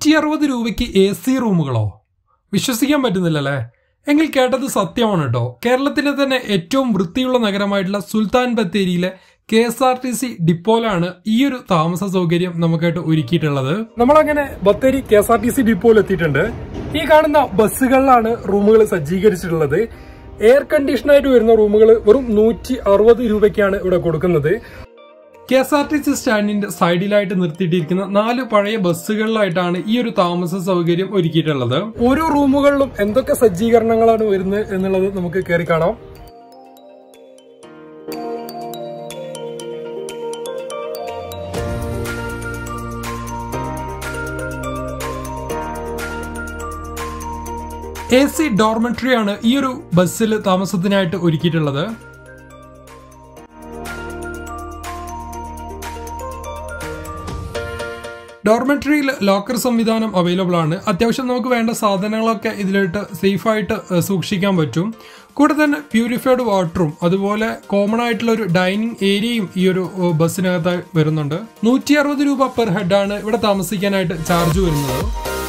നൂറ്റി അറുപത് രൂപയ്ക്ക് എ സി റൂമുകളോ വിശ്വസിക്കാൻ പറ്റുന്നില്ലല്ലേ എങ്കിൽ കേട്ടത് സത്യമാണ് കേട്ടോ കേരളത്തിലെ തന്നെ ഏറ്റവും വൃത്തിയുള്ള നഗരമായിട്ടുള്ള സുൽത്താൻ ബത്തേരിയിലെ K S R T C ഡിപ്പോയിലാണ് ഈ ഒരു താമസ സൗകര്യം നമുക്കായിട്ട് ഒരുക്കിയിട്ടുള്ളത് നമ്മളങ്ങനെ Bathery K S R T C ഡിപ്പോയിൽ എത്തിയിട്ടുണ്ട് ഈ കാണുന്ന ബസ്സുകളിലാണ് റൂമുകൾ സജ്ജീകരിച്ചിട്ടുള്ളത് എയർ കണ്ടീഷനായിട്ട് വരുന്ന റൂമുകൾ വെറും നൂറ്റി അറുപത് രൂപയ്ക്കാണ് ഇവിടെ കൊടുക്കുന്നത് K S R T C സ്റ്റാൻഡിന്റെ സൈഡിലായിട്ട് നിർത്തിയിട്ടിരിക്കുന്ന നാല് പഴയ ബസ്സുകളിലായിട്ടാണ് ഈ ഒരു താമസ സൗകര്യം ഒരുക്കിയിട്ടുള്ളത് ഓരോ റൂമുകളിലും എന്തൊക്കെ സജ്ജീകരണങ്ങളാണ് വരുന്നത് എന്നുള്ളത് നമുക്ക് കയറി കാണാം എ സി ഡോർമെട്രി ആണ് ഈ ഒരു ബസ്സിൽ താമസത്തിനായിട്ട് ഒരുക്കിയിട്ടുള്ളത് ഡോർമെട്രിയിൽ ലോക്കർ സംവിധാനം അവൈലബിൾ ആണ് അത്യാവശ്യം നമുക്ക് വേണ്ട സാധനങ്ങളൊക്കെ ഇതിലിട്ട് സേഫായിട്ട് ഏഹ്, സൂക്ഷിക്കാൻ പറ്റും കൂടെ തന്നെ പ്യൂരിഫൈഡ് വാട്ടറും അതുപോലെ കോമൺ ആയിട്ടുള്ള ഒരു ഡൈനിങ് ഏരിയയും ഈ ഒരു ഏഹ്, ബസ്സിനകത്ത് വരുന്നുണ്ട് നൂറ്റി അറുപത് രൂപ പെർ ഹെഡാണ് ഇവിടെ താമസിക്കാനായിട്ട് ചാർജ് വരുന്നത്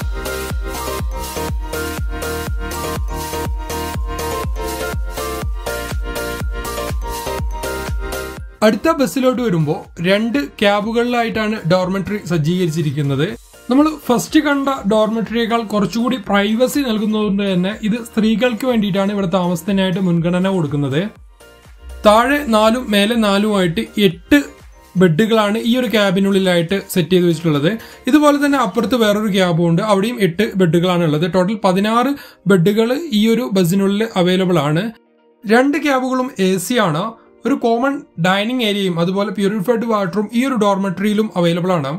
അടുത്ത ബസ്സിലോട്ട് വരുമ്പോൾ രണ്ട് ക്യാബുകളിലായിട്ടാണ് ഡോർമെട്രി സജ്ജീകരിച്ചിരിക്കുന്നത് നമ്മൾ ഫസ്റ്റ് കണ്ട ഡോർമെട്രിയേക്കാൾ കുറച്ചുകൂടി പ്രൈവസി നൽകുന്നതുകൊണ്ട് തന്നെ ഇത് സ്ത്രീകൾക്ക് വേണ്ടിയിട്ടാണ് ഇവിടെ താമസത്തിനായിട്ട് മുൻഗണന കൊടുക്കുന്നത് താഴെ നാലും മേലെ നാലുമായിട്ട് എട്ട് ബെഡുകളാണ് ഈ ഒരു ക്യാബിനുള്ളിലായിട്ട് സെറ്റ് ചെയ്ത് വെച്ചിട്ടുള്ളത് ഇതുപോലെ തന്നെ അപ്പുറത്ത് വേറൊരു ക്യാബും ഉണ്ട് അവിടെയും എട്ട് ബെഡുകളാണ് ഉള്ളത് ടോട്ടൽ പതിനാറ് ബെഡുകൾ ഈ ഒരു ബസ്സിനുള്ളിൽ അവൈലബിൾ ആണ് രണ്ട് ക്യാബുകളും എ സി ആണ് ഒരു കോമൺ ഡൈനിങ് ഏരിയയും അതുപോലെ പ്യൂരിഫൈഡ് വാട്ടറും ഈ ഒരു ഡോർമെട്രിയിലും അവൈലബിൾ ആണ്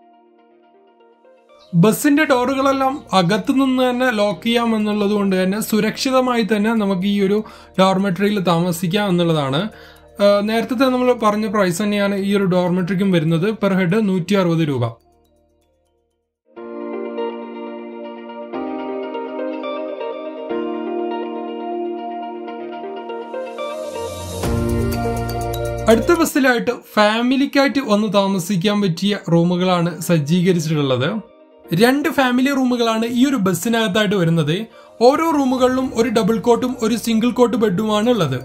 ബസ്സിന്റെ ഡോറുകളെല്ലാം അകത്തു നിന്ന് തന്നെ ലോക്ക് ചെയ്യാം എന്നുള്ളത് കൊണ്ട് തന്നെ സുരക്ഷിതമായി തന്നെ നമുക്ക് ഈ ഒരു ഡോർമെട്രിയിൽ താമസിക്കാം എന്നുള്ളതാണ് ആഹ് നേരത്തെ നമ്മൾ പറഞ്ഞ പ്രൈസ് തന്നെയാണ് ഈ ഒരു ഡോർമെട്രിക്കും വരുന്നത് പെർ ഹെഡ് നൂറ്റി അറുപത് രൂപ അടുത്ത ബസ്സിലായിട്ട് ഫാമിലിക്കായിട്ട് വന്ന് താമസിക്കാൻ പറ്റിയ റൂമുകളാണ് സജ്ജീകരിച്ചിട്ടുള്ളത് രണ്ട് ഫാമിലി റൂമുകളാണ് ഈ ഒരു ബസ്സിനകത്തായിട്ട് വരുന്നത് ഓരോ റൂമുകളിലും ഒരു ഡബിൾ കോട്ടും ഒരു സിംഗിൾ കോട്ട് ബെഡുമാണ് ഉള്ളത്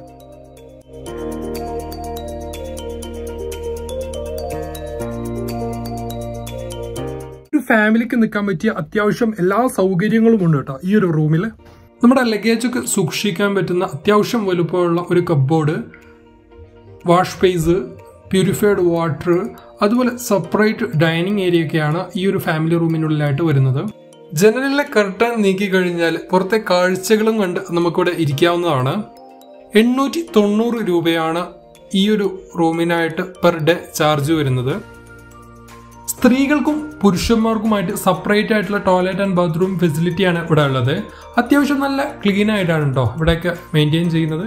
ഒരു ഫാമിലിക്ക് നിൽക്കാൻ പറ്റിയ അത്യാവശ്യം എല്ലാ സൗകര്യങ്ങളും ഉണ്ട് കേട്ടോ ഈ ഒരു റൂമിൽ നമ്മുടെ ലഗേജ് ഒക്കെ സൂക്ഷിക്കാൻ പറ്റുന്ന അത്യാവശ്യം വലുപ്പമുള്ള ഒരു cupboard wash space purified water അതുപോലെ സെപ്പറേറ്റ് ഡൈനിങ് ഏരിയ ഒക്കെയാണ് ഈ ഒരു ഫാമിലി റൂമിനുള്ളിലായിട്ട് വരുന്നത് ജനലിലെ കർട്ടൻ നീക്കി കഴിഞ്ഞാൽ പുറത്തെ കാഴ്ചകളും കണ്ട് നമുക്കിവിടെ ഇരിക്കാവുന്നതാണ് എണ്ണൂറ്റി തൊണ്ണൂറ് രൂപയാണ് ഈ ഒരു റൂമിനായിട്ട് പെർ ഡേ ചാർജ് വരുന്നത് സ്ത്രീകൾക്കും പുരുഷന്മാർക്കുമായിട്ട് സെപ്പറേറ്റ് ആയിട്ടുള്ള ടോയ്ലറ്റ് ആൻഡ് ബാത്റൂം ഫെസിലിറ്റിയാണ് ഇവിടെ ഉള്ളത് അത്യാവശ്യം നല്ല ക്ലീൻ ആയിട്ടാണ് കേട്ടോ ഇവിടെയൊക്കെ മെയിൻറ്റെയിൻ ചെയ്യുന്നത്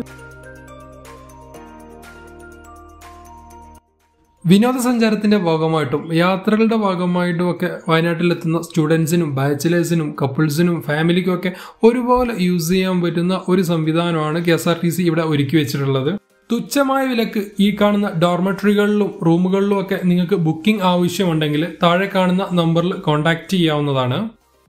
വിനോദസഞ്ചാരത്തിന്റെ ഭാഗമായിട്ടും യാത്രകളുടെ ഭാഗമായിട്ടും ഒക്കെ വയനാട്ടിലെത്തുന്ന സ്റ്റുഡൻസിനും ബാച്ചിലേഴ്സിനും കപ്പിൾസിനും ഫാമിലിക്കും ഒക്കെ ഒരുപോലെ യൂസ് ചെയ്യാൻ പറ്റുന്ന ഒരു സംവിധാനമാണ് K S R T C ഇവിടെ ഒരുക്കി വെച്ചിട്ടുള്ളത് തുച്ഛമായ വിലക്ക് ഈ കാണുന്ന ഡോർമെട്രികളിലും റൂമുകളിലും ഒക്കെ നിങ്ങൾക്ക് ബുക്കിംഗ് ആവശ്യമുണ്ടെങ്കിൽ താഴെ കാണുന്ന നമ്പറിൽ കോൺടാക്ട് ചെയ്യാവുന്നതാണ്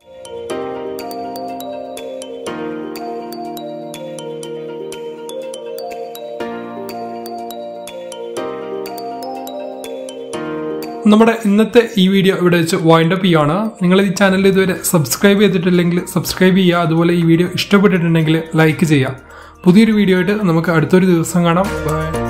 നമ്മുടെ ഇന്നത്തെ ഈ വീഡിയോ ഇവിടെ വെച്ച് വൈൻഡ് അപ്പ് ചെയ്യാണ് നിങ്ങൾ ഈ ചാനൽ ഇതുവരെ സബ്സ്ക്രൈബ് ചെയ്തിട്ടില്ലെങ്കിൽ സബ്സ്ക്രൈബ് ചെയ്യുക അതുപോലെ ഈ വീഡിയോ ഇഷ്ടപ്പെട്ടിട്ടുണ്ടെങ്കിൽ ലൈക്ക് ചെയ്യുക പുതിയൊരു വീഡിയോ ആയിട്ട് നമുക്ക് അടുത്തൊരു ദിവസം കാണാം ബൈ